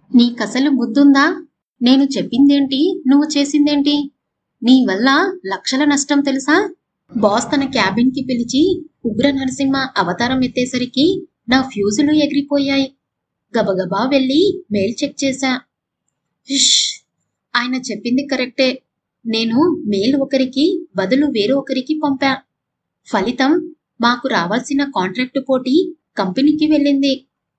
నీకసలు బుద్ధుందా నేను చెప్పిందేంటి నువ్వు చేసిందేంటి నీ వల్ల లక్షల నష్టం తెలుసా బాస్ తన క్యాబిన్ కి పిలిచి ఉగ్ర నరసింహ అవతారం ఎత్తేసరికి నా ఫ్యూజులు ఎగిరిపోయాయి గబగబా వెళ్ళి మెయిల్ చెక్ చేశా హిష్ ఆయన చెప్పింది కరెక్టే నేను మెయిల్ ఒకరికి బదులు వేరే ఒకరికి పంపా ఫలితం మాకు రావాల్సిన కాంట్రాక్టు పోటీ కంపెనీకి వెళ్ళింది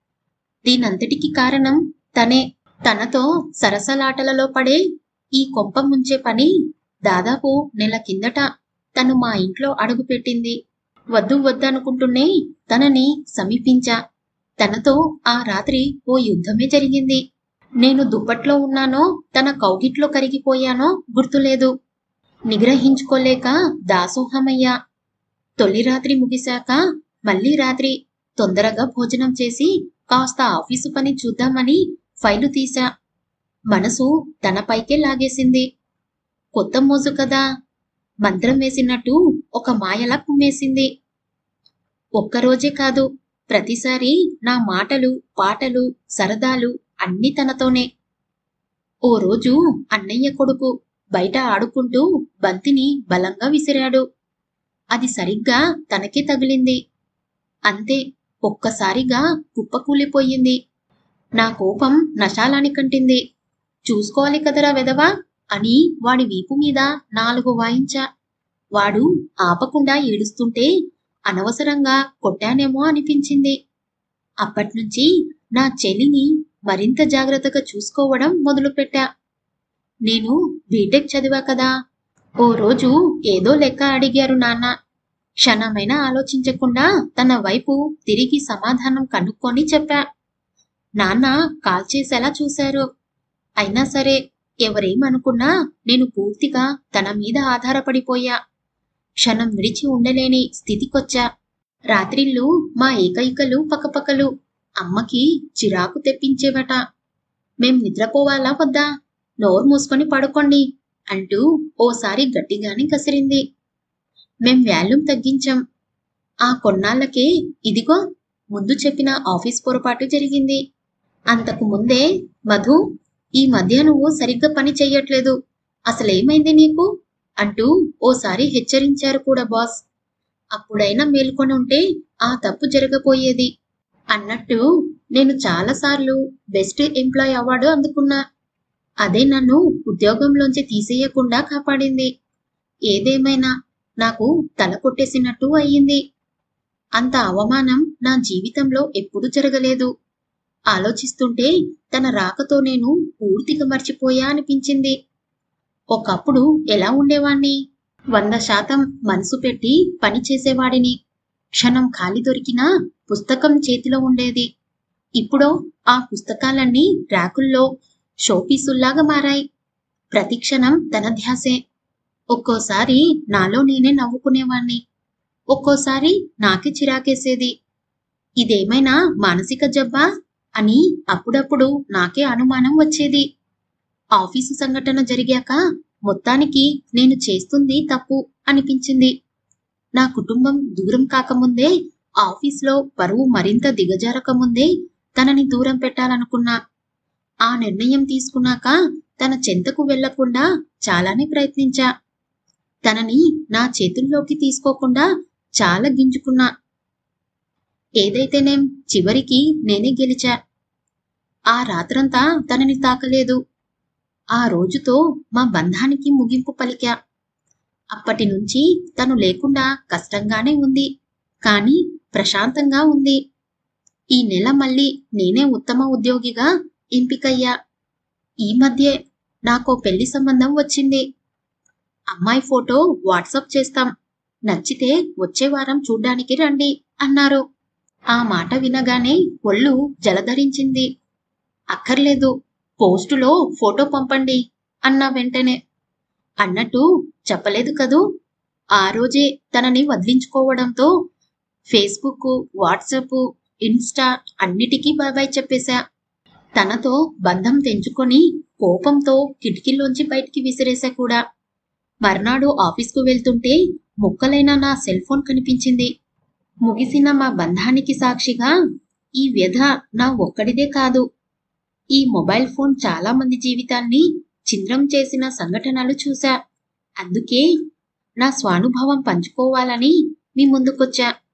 దీనంతటికి కారణం తనే తనతో సరసలాటలలో పడే ఈ కొంప ముంచే పని దాదాపు నెల కిందట తను మా ఇంట్లో అడుగుపెట్టింది వద్దు వద్దనుకుంటూనే తనని సమీపించా తనతో ఆ రాత్రి ఓ యుద్ధమే జరిగింది నేను దుప్పట్లో ఉన్నానో తన కౌగిట్లో కరిగిపోయానో గుర్తులేదు నిగ్రహించుకోలేక దాసోహమయ్యా తొలి రాత్రి ముగిశాక మళ్ళీ రాత్రి తొందరగా భోజనం చేసి కాస్త ఆఫీసు పని చూద్దామని ఫైలు తీశా మనసు తనపైకే లాగేసింది కొత్త మోజు కదా మంత్రం వేసినట్టు ఒక మాయలా కుమ్మేసింది ఒక్కరోజే కాదు ప్రతిసారి నా మాటలు పాటలు సరదాలు అన్ని తనతోనే ఓ రోజు అన్నయ్య కొడుకు బయట ఆడుకుంటూ బంతిని బలంగా విసిరాడు అది సరిగ్గా తనకే తగిలింది అంతే ఒక్కసారిగా కుప్పకూలిపోయింది నా కోపం నశాలాని కంటింది చూసుకోవాలి కదరా వెదవా అని వాడి వీపు మీద నాలుగు వాయించా వాడు ఆపకుండా ఏడుస్తుంటే అనవసరంగా కొట్టానేమో అనిపించింది అప్పట్నుంచి నా చెల్లిని మరింత జాగ్రత్తగా చూసుకోవడం మొదలుపెట్టా నేను బీటెక్ చదివా కదా ఓ రోజు ఏదో లెక్క అడిగారు నాన్న క్షణమైనా ఆలోచించకుండా తన వైపు తిరిగి సమాధానం కనుక్కొని చెప్పా నాన్న కాల్ చేసేలా చూశారు అయినా సరే ఎవరేమనుకున్నా నేను పూర్తిగా తన మీద ఆధారపడిపోయా క్షణం విడిచి ఉండలేని స్థితికొచ్చా రాత్రిళ్ళు మా ఏకైకలు పకపకలు అమ్మకి చిరాకు తెప్పించేవట మేం నిద్రపోవాలా వద్దా నోరు మూసుకొని పడుకోండి అంటూ ఓసారి గట్టిగానే కసిరింది మేం వాల్యూమ్ తగ్గించాం ఆ కొన్నాళ్ళకే ఇదిగో ముందు చెప్పిన ఆఫీస్ పొరపాటు జరిగింది అంతకు ముందే మధు ఈ మధ్య నువ్వు సరిగ్గా పని చెయ్యట్లేదు అసలేమైంది నీకు అంటూ ఓసారి హెచ్చరించారు కూడా బాస్ అప్పుడైనా మేల్కొని ఉంటే ఆ తప్పు జరగపోయేది అన్నట్టు నేను చాలాసార్లు బెస్ట్ ఎంప్లాయ్ అవార్డు అందుకున్నా అదే నన్ను ఉద్యోగంలోంచి తీసేయకుండా కాపాడింది ఏదేమైనా నాకు తల కొట్టేసినట్టు అయ్యింది అంత అవమానం నా జీవితంలో ఎప్పుడూ జరగలేదు ఆలోచిస్తుంటే తన రాకతో నేను పూర్తిగా మర్చిపోయా అనిపించింది ఒకప్పుడు ఎలా ఉండేవాణ్ణి వంద శాతం మనసు పెట్టి పని చేసేవాడిని క్షణం ఖాళీ దొరికినా పుస్తకం చేతిలో ఉండేది ఇప్పుడు ఆ పుస్తకాలన్నీ ర్యాకుల్లో షోపీసుల్లాగా మారాయి ప్రతి క్షణం తన ధ్యాసే ఒక్కోసారి నాలో నేనే నవ్వుకునేవాణ్ణి ఒక్కోసారి నాకే చిరాకేసేది ఇదేమైనా మానసిక జబ్బా అని అప్పుడప్పుడు నాకే అనుమానం వచ్చేది ఆఫీసు సంఘటన జరిగాక మొత్తానికి నేను చేస్తుంది తప్పు అనిపించింది నా కుటుంబం దూరం కాకముందే ఆఫీస్లో పరువు మరింత దిగజారకముందే తనని దూరం పెట్టాలనుకున్నా ఆ నిర్ణయం తీసుకున్నాక తన చెంతకు వెళ్లకుండా చాలానే ప్రయత్నించా తనని నా చేతుల్లోకి తీసుకోకుండా చాలా గింజుకున్నా ఏదైతేనేం చివరికి నేనే గెలిచా ఆ రాత్రంతా తనని తాకలేదు ఆ రోజుతో మా బంధానికి ముగింపు పలికా అప్పటి నుంచి తను లేకుండా కష్టంగానే ఉంది కానీ ప్రశాంతంగా ఉంది ఈ నెల మళ్ళీ నేనే ఉత్తమ ఉద్యోగిగా ఎంపికయ్యా ఈ మధ్యే నాకో పెళ్లి సంబంధం వచ్చింది అమ్మాయి ఫోటో వాట్సాప్ చేస్తాం నచ్చితే వచ్చే వారం చూడ్డానికి రండి అన్నారు ఆ మాట వినగానే ఒళ్ళు జలధరించింది అక్కర్లేదు పోస్టులో ఫోటో పంపండి అన్న వెంటనే అన్నట్టు చెప్పలేదు కదూ ఆ రోజే తనని వదిలించుకోవడంతో ఫేస్బుక్ వాట్సాప్ ఇన్స్టా అన్నిటికీ బాబాయ్ చెప్పేశా తనతో బంధం తెంచుకొని కోపంతో కిటికీలోంచి బయటికి విసిరేశా కూడా మర్నాడు ఆఫీస్కు వెళ్తుంటే ముక్కలైన నా సెల్ ఫోన్ కనిపించింది ముగిసిన మా బంధానికి సాక్షిగా ఈ వ్యధ నా ఒక్కడిదే కాదు ఈ మొబైల్ ఫోన్ చాలా మంది జీవితాన్ని ఛిద్రం చేసిన సంఘటనలు చూశా అందుకే నా స్వానుభవం పంచుకోవాలని మీ ముందుకొచ్చా